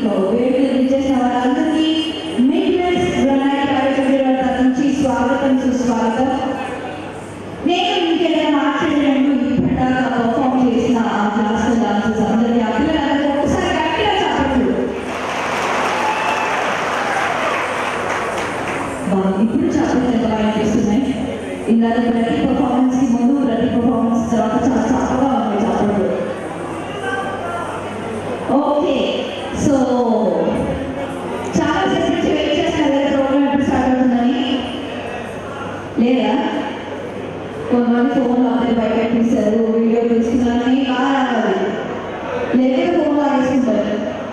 వేడుకలు విచ్చేసిన వారందరికీ మిడ్వెస్ట్ గ్రనైట్ కార్యక్రమం తరఫు నుంచి స్వాగతం సుస్వాగతం నేను ఇంకేదైనా మాట్లాడినట్టు ఇప్పటిదాకా పర్ఫామ్ చేసిన ఆ క్లాస్ డాన్సెస్ అందరికీ ఆ పిల్లలందరూ ఒకసారి గట్టిగా చెప్పట్లు ఇప్పుడు చెప్పట్లు ఎంత బాగా అనిపిస్తున్నాయి ఇందాక ప్రతి పర్ఫార్మెన్స్ కి ముందు ప్రతి పర్ఫార్మెన్స్ తర్వాత చాలా చక్కగా ఉంది చెప్పట్లు ఓకే సో చాలా సేపు నుంచి వెయిట్ చేస్తున్నారు కదా ప్రోగ్రామ్ ఎప్పుడు స్టార్ట్ అవుతుందని లేదా కొంతమంది ఫోన్లో అందరి బయట తీశారు వీడియో తీసుకున్నారని బాగా రావాలి లేదా ఫోన్లో ఆగేసుకుంటారు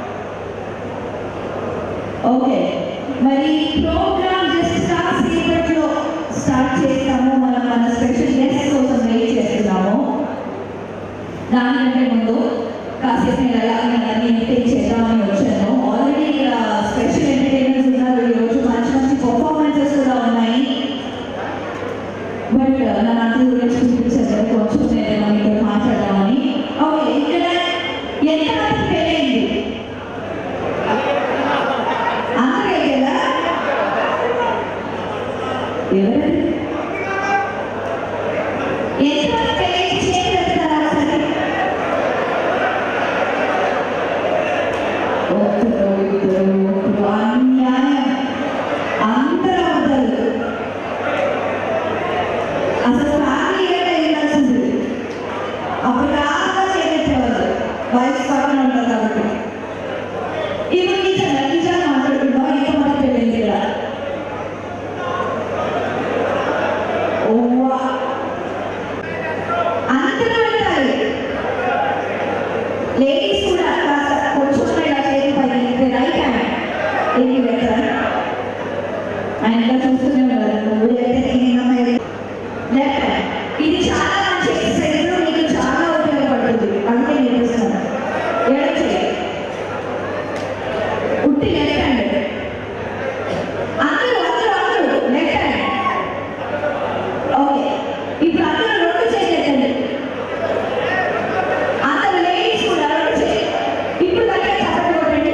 ఓకే మరి ప్రోగ్రామ్ జస్ట్ కాసేపట్లో స్టార్ట్ చేస్తాము మనం మన స్పెషల్ గెస్ట్ కోసం వెయిట్ చేస్తున్నాము దానికంటే ముందు కాసేపు నేను అలాగే అన్ని ఎంటర్టైన్ చేద్దామని వచ్చాను ఆల్రెడీ స్పెషల్ ఎంటర్టైనర్స్ ఉన్నారు ఈరోజు మంచి మంచి పర్ఫార్మెన్సెస్ కూడా ఉన్నాయి బట్ నా నాటి గురించి చూపించారు కొంచెం నేను మీతో మాట్లాడదామని ఓకే ఇక్కడ ఎంత మంది పెళ్ళైంది అందరే కదా ఎవరు ఎంత మంది పెళ్ళైంది చేతి పెడతారా ఒకసారి ఒకరు ఇద్దరు ముగ్గురు అన్యాయం అందరూ అవుతారు అసలు ఫ్యామిలీ ఏమైనా వెళ్ళాల్సింది అప్పుడు రాగా చేసేవాళ్ళు వయసు పక్కన ఉంటారు కాబట్టి ఇప్పుడు నిజంగా నిజంగా మాట్లాడుతున్నాం ఎంత మంది పెళ్ళింది ఇక్కడ ఓవా అందరూ వెళ్ళాలి లేడీస్ కూడా కాస్త కొంచెం ఇలా చేతి పైకి రైట్ హ్యాండ్ ఎన్ని పెట్టారు ఆయన ఇలా చూస్తూనే ఉన్నారు నువ్వు అయితే నేను అమ్మాయి లెఫ్ట్ హ్యాండ్ ఇది చాలా మంచి ఎక్సర్సైజ్ మీకు చాలా ఉపయోగపడుతుంది అందుకే నేర్పిస్తున్నాను ఎడమ చేయి ఉట్టి లెఫ్ట్ హ్యాండ్ అందరూ అందరూ అందరూ లెఫ్ట్ హ్యాండ్ ఓకే ఇప్పుడు అందరూ రెండు చేయి ఎత్తండి అందరూ లేడీస్ కూడా రెండు చేయి ఇప్పుడు గట్టిగా చప్పట్లు కొట్టండి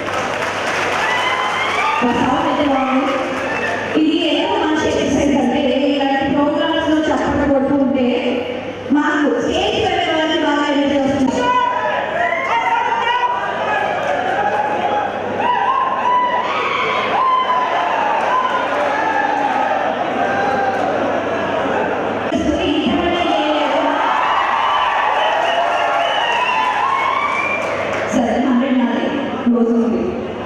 మా సౌండ్ అయితే బాగుంది ఇది ఎంత మంచి ఎక్సర్సైజ్ అంటే ఇలాంటి ప్రోగ్రామ్స్ లో చప్పట్లు కొడుతూ ఉంటే మాకు స్టేజ్ పెట్టే వాళ్ళకి బాగా ఎనర్జీ వస్తుంది సరే హండ్రెడ్ నాది రోజు ఉంది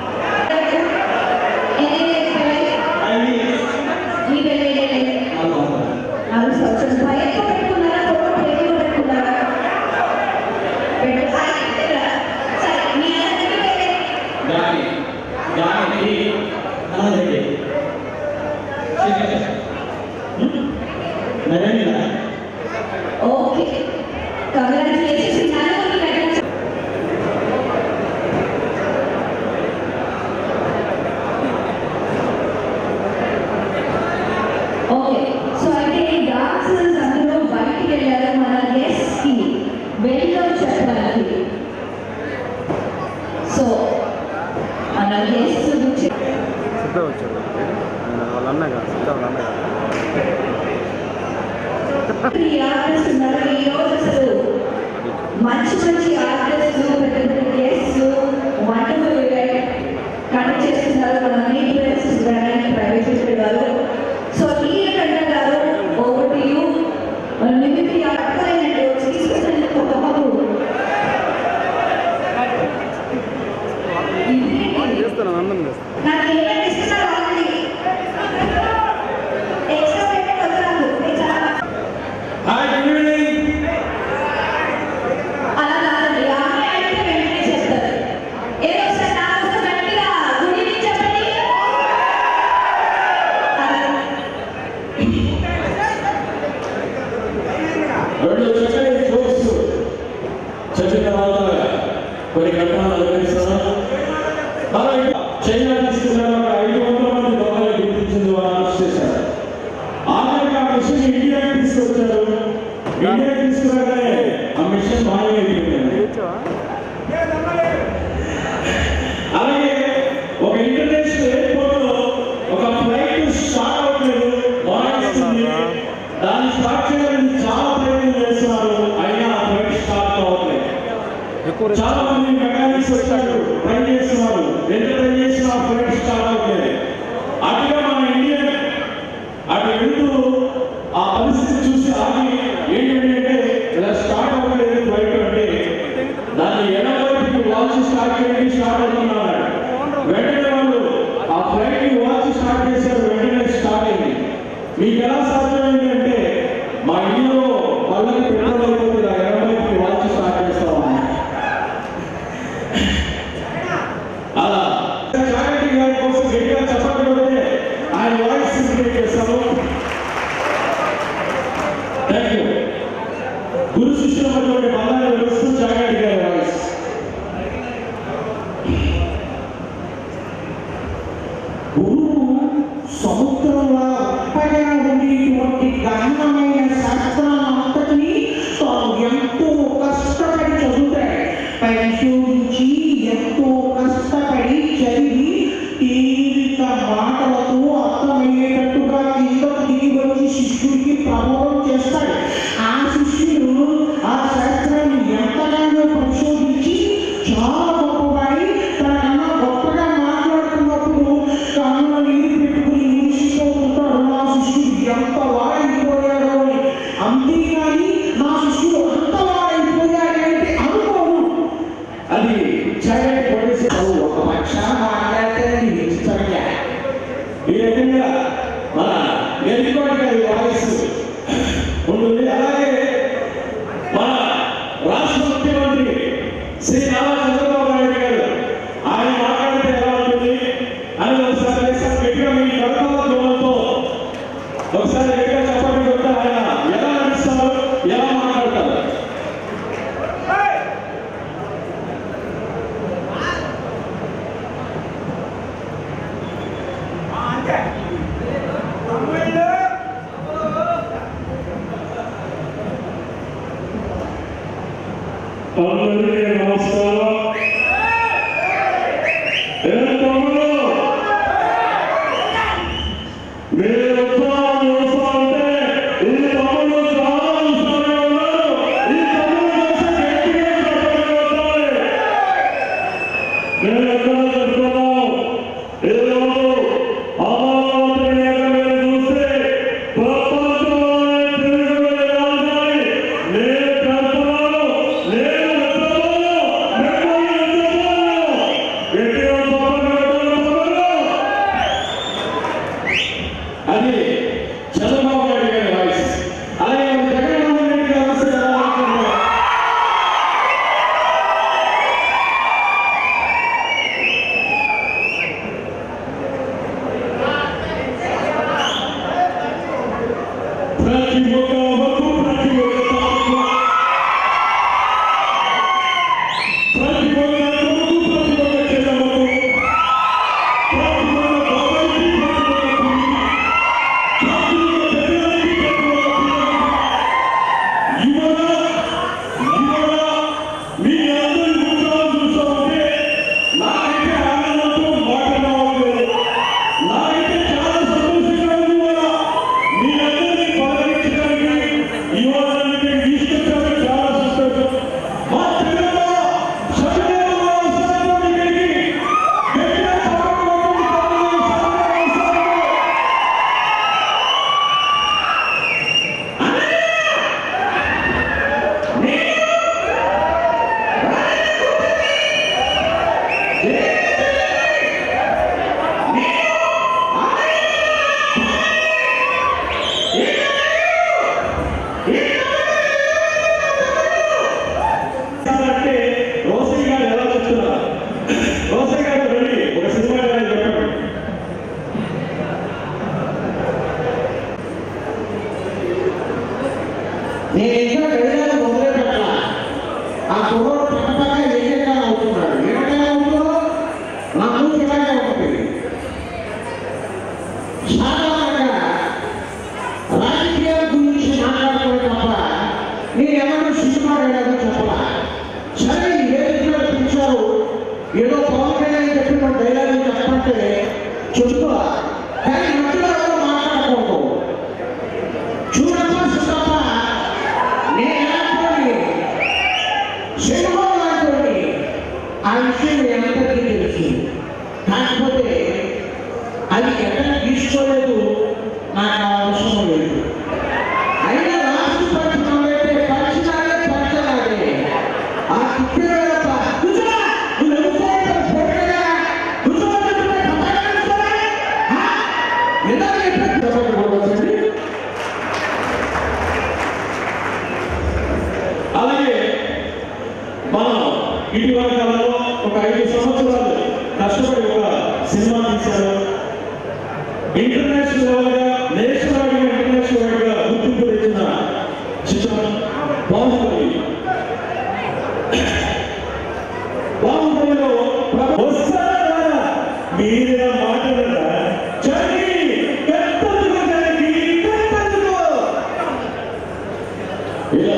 ఎన్ని డేస్ మీ పెళ్ళి నాలుగు సంవత్సరాలు భయంతో పెట్టుకున్నారా కొడుకు ప్రేమతో పెట్టుకున్నారా పెట్టు ఆయన సరే మీ అందరికీ పెళ్ళి దాని దానికి అలాగే నరేంద్ర ఓకే కంగ్రాచులేషన్స్ నలుగురు పెట్టండి ఓకే సో అయితే డాన్సర్స్ అందరూ బయటికి వెళ్ళారు మన గెస్ట్ కి వెళ్ళో చెప్పడానికి సో మన గెస్ట్ గురించి సిద్ధ వచ్చాడు ఆయన వాళ్ళ అన్న కాదు సిద్ధ వాళ్ళ అన్న కాదు ఈ ఆర్టిస్ట్ ఉన్నారు ఈ రోజు అసలు మంచి మంచి ఆర్టిస్టులు పెద్ద పెద్ద గెస్ట్లు వండర్ఫుల్ ఈవెంట్ కండక్ట్ చేస్తున్నారు మన మీడియస్ గ్రాండ్ ప్రైవేట్ లిమిటెడ్ వారు so Neelakantha garu over to you మన మిమిక్రీ అర్థమైనట్టు తీసుకుని ఒక బాబు ఇదేంటి? చేస్తాను అందరం చేస్తాను నాకు ఏమైనా ఇస్తున్నారు ఆల్రెడీ ఎక్స్ట్రా పేమెంట్ వదలాలి నేను చాలా హాయ్ గుడ్ ఈవినింగ్ అలా కాదండి ఆమె అంటే వెంటనే చెప్తారు ఏదో ఒకసారి నా కోసం గట్టిగా గుడ్ ఈవినింగ్ చెప్పండి అలా రెండు చక్కని జోక్స్ చెప్పిన తర్వాత కొన్ని ఘటనలు అనుభవిస్తాను అలాగే చైనా తీసుకున్న ఒక ఐదు వందల మంది దొంగలు గుర్తించింది వారు అరెస్ట్ చేశారు ఆఖరికి ఆ మిషన్ ఇండియాకి తీసుకొచ్చారు ఇండియాకి తీసుకురాగానే ఆ మిషన్ మాయమైపోయింది వచ్చావా అలాగే చాలా మంది మెకానిక్స్ వచ్చారు ట్రై చేస్తున్నారు ఎంత ట్రై చేసినా ఫ్రెండ్స్ చాలా ఉన్నాయి అటుగా మన ఇండియన్ అటు వెళ్తూ ఆ పరిస్థితి చూసి ఆగి ఏంటంటే అంటే ఇలా స్టార్ట్ అవ్వలేదు బయట అంటే దాన్ని ఎడవైపుకి వాచ్ స్టార్ట్ చేయండి స్టార్ట్ అవుతున్నారు వెంటనే వాళ్ళు ఆ ఫ్లైట్ ని వాచ్ స్టార్ట్ చేశారు వెంటనే స్టార్ట్ అయింది మీకు ఎలా సాధ్యమైంది అంటే మా ఇంట్లో వాళ్ళకి పెట్రోల్ అయిపోతే ఇలా ఎడవైపుకి వాచ్ స్టార్ట్ చేస్తామని అలా చాగంటి గారి కోసం గట్టిగా చెప్పండి కొడితే ఆయన వాయిస్ సింప్లిఫై చేస్తాము థ్యాంక్ యూ గురు శిష్యుల మధ్య బంధాన్ని వివరిస్తూ చాగంటి గారి వాయిస్ గురువు సముద్రంలో ఒక్కగా ఉండేటువంటి గహనమైన శాస్త్రాన్నంతటినీ తాను ఎంతో కష్టపడి చదువుతాడు పరిశోధించి ఎంతో కష్టపడి చదివి తీరిక మాటలతో అర్థమయ్యేటట్టుగా కిందకు దిగి వచ్చి శిష్యుడికి ప్రబోధం చేస్తాడు ఆ శిష్యుడు ఆ శాస్త్రాన్ని ఎంతగానో పరిశోధించి చాలా గొప్పవాడి తనకన్నా గొప్పగా మాట్లాడుతున్నప్పుడు కన్నుల నీరు పెట్టుకుని మురిసిపోతుంటాడు నా శిష్యుడు ఎంత వాడైపోయాడో అని అంతేగాని నా శిష్యుడు అంత వాడైపోయాడంటే అనుకోను అది చాగంటి కొట్టేసి ఒక పక్షాన మాట్లాడితే అది విచిత్రంగా ఈ రకంగా మన గెలికోటి గారి వాయిస్ ఉంటుంది అలాగే మన రాష్ట్ర ముఖ్యమంత్రి శ్రీ నారా చంద్రబాబు నాయుడు గారు ఆయన మాట్లాడితే ఎలా ఉంటుంది అని ఒకసారి ఒకసారి గట్టిగా మీ కడపల దూరంతో ఒకసారి గట్టిగా చెప్పండి కొట్ట ఆయన ఎలా నడుస్తారు ఎలా మాట్లాడతారు అందరికీ నమస్కారం ఏ తమ్ముడు మీరు ఉత్సాహం చూస్తుంటే ఈ తమ్ముడు చాలా ఉత్సాహంగా ఉన్నారు ఈ తమ్ముడు కోసం గట్టిగా చెప్పగలుగుతారు నేను ఎక్కడ చెప్తున్నాం ఈరోజు అమరావతి మీద మీరు చూస్తే ప్రపంచంలోనే తిరుగుడు రాజధాని నేను కల్పనలో నేను వెళ్తున్నాను మిమ్మల్ని వెళ్తున్నాను గట్టిగా చెప్పగలుగుతారు అది చంద్రబాబు నాయుడు గారి వాయిస్ అలాగే జగన్మోహన్ రెడ్డి గారు వస్తే ఎలా అనుకుంటున్నారు? ప్రతి ఒక్క వరకు ప్రతి ఒక్క తాలూకు ప్రతి ఒక్క కొడుకు ప్రతి ఒక్క చెల్లెమ్మకు ప్రతి ఒక్క బాబాయికి ప్రతి ఒక్క కుడికి ప్రతి ఒక్క పెద్దలకి ప్రతి ఒక్క పిల్లలకి యువత యువత మీ అందరి ముఖాలు చూస్తూ ఉంటే నాకైతే ఆనందంతో మాట రావట్లేదు నాకైతే చాలా సంతోషంగా ఉంది ఇవాళ. మీ అందరినీ పలకరించడానికి ఇవ్వడానికి తీసుకొచ్చారు చాలా సంతోషం మా తెలంగాణ సభ్యులు వస్తున్నారు ఇక్కడికి గట్టిగా చప్పట్లు కొట్టండి, తమ్ముళ్ళు, సభ్యులు వస్తున్నారు. అంటే రోసయ్య గారు ఎలా చెప్తున్నారు రోసయ్య గారు వెళ్ళి ఒక సినిమా గారు చెప్పండి నేను ఇంకా వెళ్ళాలి మొదలే పెట్టాల ఆ కుర్రోడు పక్కపక్క ఏకంగా అవుతున్నాడు ఏకంగా అవుతున్నాడు నా మూతి ఇలాగే ఉంటుంది సాధారణంగా రాజకీయాల గురించి మాట్లాడటమే తప్ప నేను ఎవరు సినిమా డైలాగు చెప్పాల సరే ఈ వేదికలో పిలిచారు ఏదో పవన్ కళ్యాణ్ చెప్పిన డైలాగు చెప్పంటే చెప్తా కానీ మధ్యలో ఎవరు మాట్లాడకూడదు చూడమ్మా సుబ్బమ్మ నేను ఎలాంటి సినిమా లాంటి ఆ విషయం మీ అందరికీ తెలుసు కాకపోతే అది ఎక్కడ తీసుకోలేదు నాకు ఆ అవసరం లేదు అయినా రాష్ట్ర పక్షం అయితే పక్షాలే పక్షాలే ఆ తిప్పిన కూర్చోరా నువ్వు ఎవరు పోయినా కూర్చోబెట్టుకునే పథకాలు ఇస్తారా? ఆ? ఎలా చెప్పండి అలాగే మనం ఇటీవల కాలంలో ఒక ఐదు సంవత్సరాలు కష్టపడి ఒక సినిమా తీశారు ఇంటర్నేషనల్ లెవెల్ గా నేషనల్ వైడ్ గా ఇంటర్నేషనల్ వైడ్ గా గుర్తింపు తెచ్చిన చిత్రం బాహుబలి బాహుబలిలో ప్రభు- వస్తారా మీరే మాట్లాడరా చదివి కత్తెందుకు చదివి కత్తెందుకు ఇలా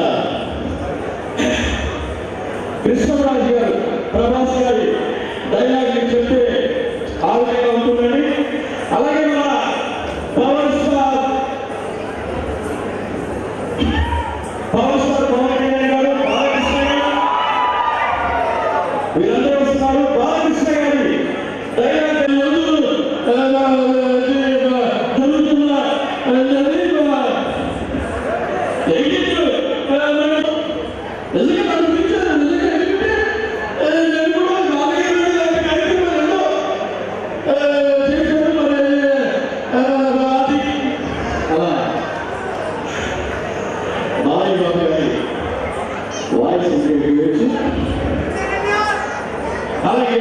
కృష్ణరాజు గారు ప్రభాస్ గారి డైలాగ్ మీకు చెప్తే ఆ విధంగా ఉంటుందండి అలాగే మన power star power star Pawan Kalyan garu Balakrishna గారు వీరందరూ వస్తున్నారు బాలకృష్ణ గారి డైలాగ్ జరుగుతున్న ఎగిరిలు నిజంగా నన్ను పిలిచారు నిజంగా ఎందుకంటే ఏ, నేను కూడా నాలుగైదు వేల కార్యక్రమాలు ఎన్నో ఏ, చేశాను మరి ఏ, అది అలా బాలయ్య బాబు గారి వాయిస్ వినియోగించి అలాగే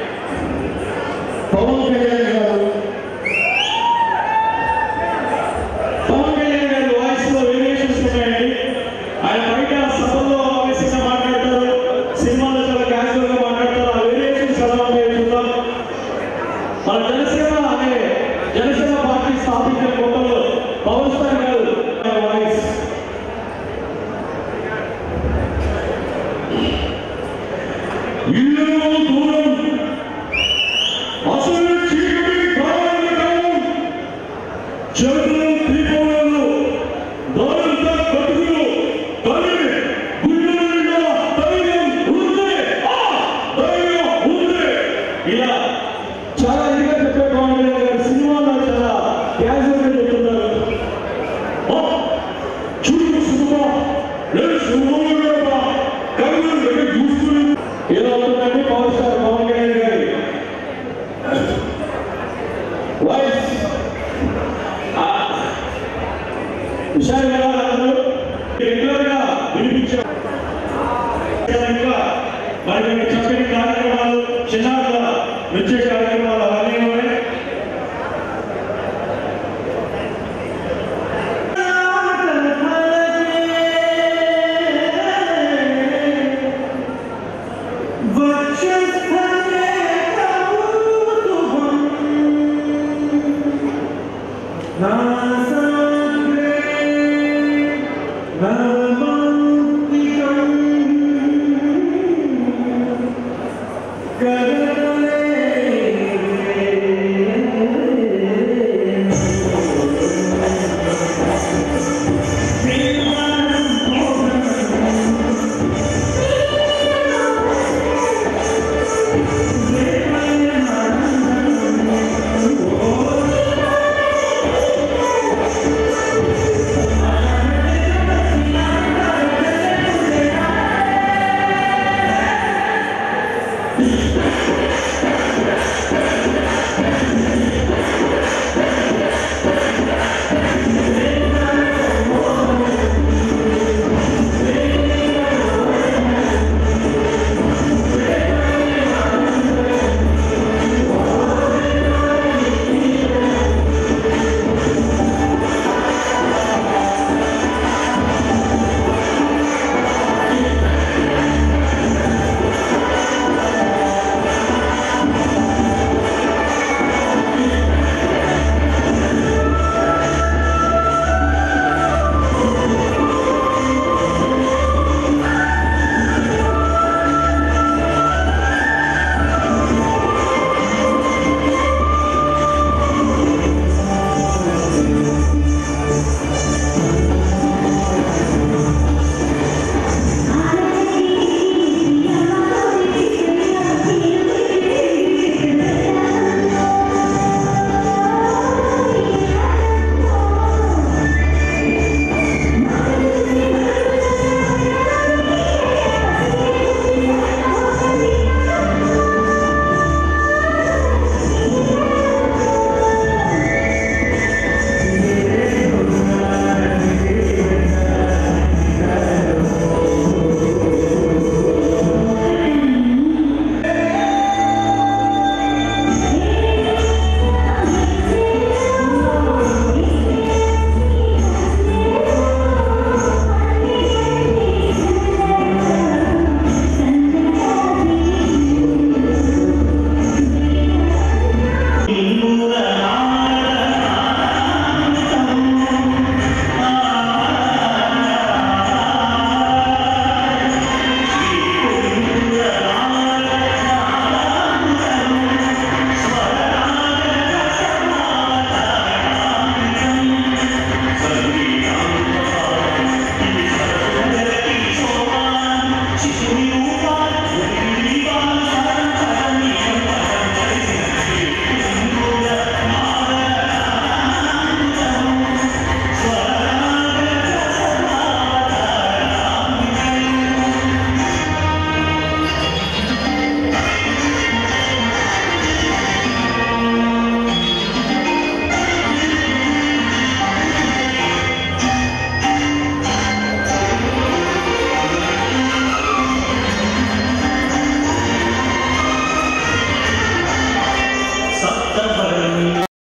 పవన్ కళ్యాణ్ గారు పవన్ కళ్యాణ్ గారి వాయిస్ లో వేరియేషన్స్ ఉన్నాయండి ఆయన బయట సభల్లో ఆవేశంగా మాట్లాడతారు సినిమాలో చాలా క్యాజువల్ గా మాట్లాడతారు ఆ వేరియేషన్స్ ఎలా ఉన్నాయో చూద్దాం మన జనసేన అనే జనసేన పార్టీ స్థాపించిన కొత్తలో పవన్ స్టార్ గారు ఆయన వాయిస్ ఇల్లు దూరం అసలు చీకటి కావాలి కాలం చెరువులు దీపావళిలో దారంతా కట్టుకులు తల్లి గుండె నిండా ధైర్యం ఉంది ఆ ధైర్యం ఉంది ఇలా చాలా ఇదిగా చెప్పే పవన్ కళ్యాణ్ గారు సినిమాలో చాలా క్యాజువల్ గా చెప్తున్నారు ఆ, చూడు సుమా లేదు సుమా కళ్ళు దగ్గర చూసుకుని ఎలా ఉంటుందండి పవర్ స్టార్ పవన్ కళ్యాణ్ గారి వాయిస్ విశాల్ గారు అందరూ రెగ్యులర్ గా వినిపించే ఇంకా మరి కొన్ని చక్కని కార్యక్రమాలు చిన్నారుల నృత్య కార్యక్రమాలు అవన్నీ ఉన్నాయి